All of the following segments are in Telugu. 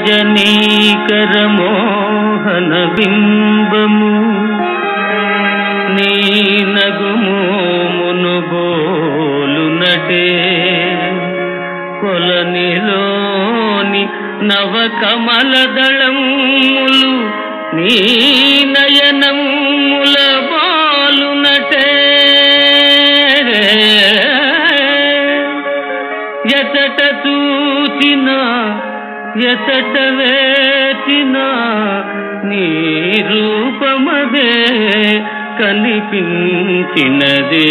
రజనీకర మోహన బింబము నీ నగుమోమును బోలునటే కొలనిలోని నవకమల దళములు నీ నయనముల బాలునటే ఎచట చూచిన ఎచట వేచిన నీ రూపమదే కనిపించినదే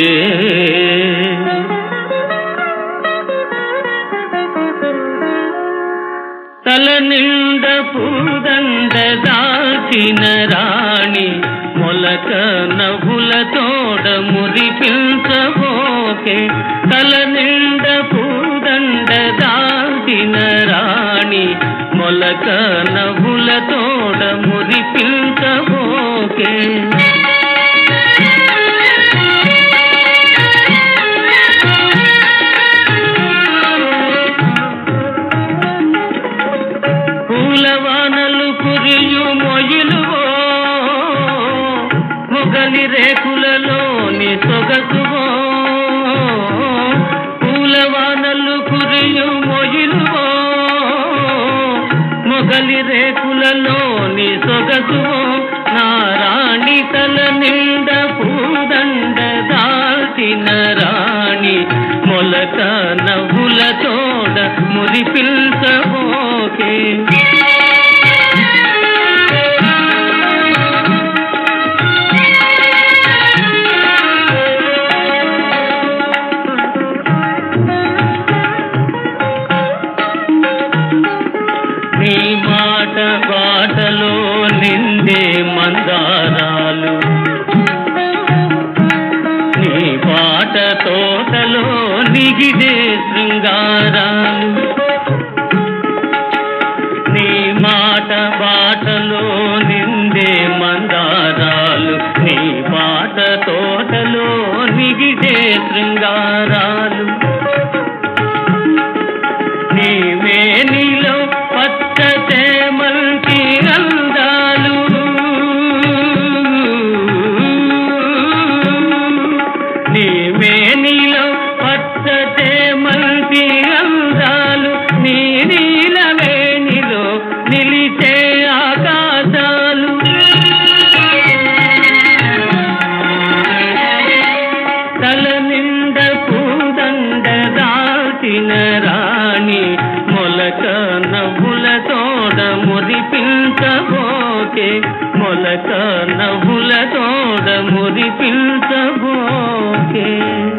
తల నిండ పూదండ దాచిన రాణి మొలక నవ్వుల తోడ మురిపించబోకే తల నిండ పూదండ దాచిన రాణి మొలక నవ్వుల తోడ మురిపించబోకే పూలవానలు కురియు మొయిలువో మొగలి రేకులలోని సొగసువో పూలవానలు కురియు మొయిలువో మొగలి రేకులలోని సొగసువో నారాణి తల నిండ పూదండ దాల్చిన రాణి మొలక నవ్వుల తోడ మురిపిల్చబోకే నీ మాట బాటలో నిండే మందారాలు నీ పాట తోటలో నిగిడే శృంగారాలు నీ మాట బాటలో నిండే మందారాలు నీ పాట తోటలో నిగిడే శృంగారాలు నీవే నీలో పచ్చ చేమంతి అందాలు నీవే నీలో పచ్చ చేమంతి అందాలు నీ నీలవేణిలో నిలిచే ఆకాశాలు తల నిండ పూదండ దాచిన రాణి మొలక నవ్వుల తోడ మురిపించబోకే మొలక నవ్వుల తోడ మురిపించబోకే